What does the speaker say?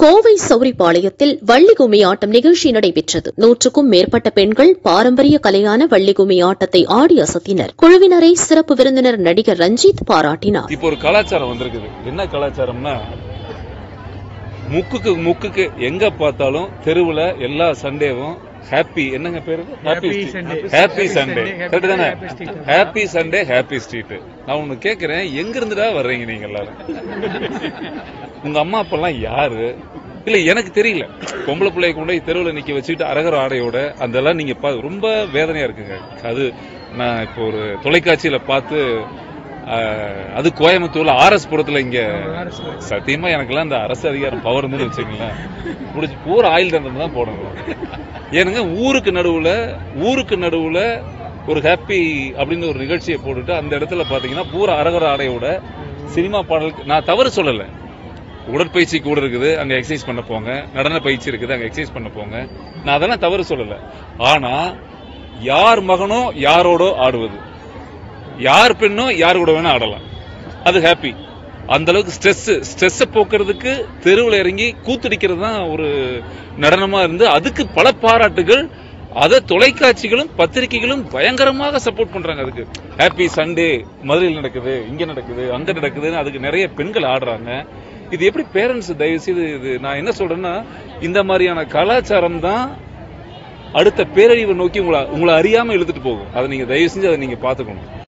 கோவை சௌரிபாளையத்தில் வள்ளி கும்மி ஆட்டம் நிகழ்ச்சி நடைபெற்றது நூற்றுக்கும் மேற்பட்ட பெண்கள் பாரம்பரிய கலையான வள்ளி கும்மி ஆட்டத்தை ஆடி அசத்தினர் குழுவினரை சிறப்பு விருந்தினர் நடிகர் ரஞ்சித் பாராட்டினார் இப்போ ஒரு கலாச்சாரம் வந்திருக்குது என்ன கலாச்சாரம்னா முக்குக்கு முக்குக்கு எங்க பார்த்தாலும் தெருவுல எல்லா சண்டேவும் ஹாப்பி என்னங்க பேரு ஹாப்பி ஹாப்பி சண்டே கரெக்ட் தானே ஹாப்பி சண்டே ஹாப்பி ஸ்ட்ரீட் நான் ஒண்ணு கேக்குறேன் எங்க இருந்துடா வர்றீங்க நீங்க எல்லாரும் உங்க அம்மா அப்பெல்லாம் யாரு இல்ல எனக்கு தெரியல பொம்பளை பிள்ளைய கொண்டு போய் தெருவில் நிக்க வச்சுக்கிட்டு அரகர ஆடையோட அதெல்லாம் நீங்க பா ரொம்ப வேதனையா இருக்குங்க அது நான் இப்போ ஒரு தொலைக்காட்சியில பார்த்து ஆஹ், அது கோயம்புத்தூர்ல ஆர்எஸ் புரத்துல இங்க சத்தியமா எனக்கெல்லாம் இந்த அரசு அதிகாரம் பவர் இருந்து வச்சுங்களேன் முடிச்சு பூரா ஆயில் தண்டனை தான் போடணும் ஏனுங்க ஊருக்கு நடுவுல ஊருக்கு நடுவுல ஒரு ஹாப்பி அப்படின்னு ஒரு நிகழ்ச்சியை போட்டுட்டு அந்த இடத்துல பாத்தீங்கன்னா பூரா அரகர ஆடையோட சினிமா பாடலுக்கு நான் தவறு சொல்லல உடற்பயிற்சி கூட இருக்குது அங்க எக்ஸசைஸ் பண்ண போங்க நடன பயிற்சி இருக்குது அங்க எக்ஸசைஸ் பண்ண போங்க நான் அதெல்லாம் தவறு சொல்லல ஆனா யார் மகனோ யாரோடோ ஆடுவது யார் பெண்ணோ யார் கூட வேணா ஆடலாம் அது ஹாப்பி அந்த அளவுக்கு ஸ்ட்ரெஸ் ஸ்ட்ரெஸ் போக்குறதுக்கு தெருவில் இறங்கி கூத்தடிக்கிறது தான் ஒரு நடனமா இருந்து அதுக்கு பல பாராட்டுகள் அதை தொலைக்காட்சிகளும் பத்திரிகைகளும் பயங்கரமாக சப்போர்ட் பண்றாங்க அதுக்கு ஹாப்பி சண்டே மதுரையில் நடக்குது இங்க நடக்குது அங்க நடக்குதுன்னு அதுக்கு நிறைய பெண்கள் ஆடுறாங்க இது எப்படி பேரண்ட்ஸ் தயவு செய்து இது நான் என்ன சொல்றேன்னா இந்த மாதிரியான கலாச்சாரம் தான் அடுத்த பேரழிவை நோக்கி உங்களை உங்களை அறியாம இழுத்துட்டு போகும் அதை நீங்க தயவு செஞ்சு அதை நீங்க பாத்துக்கணும்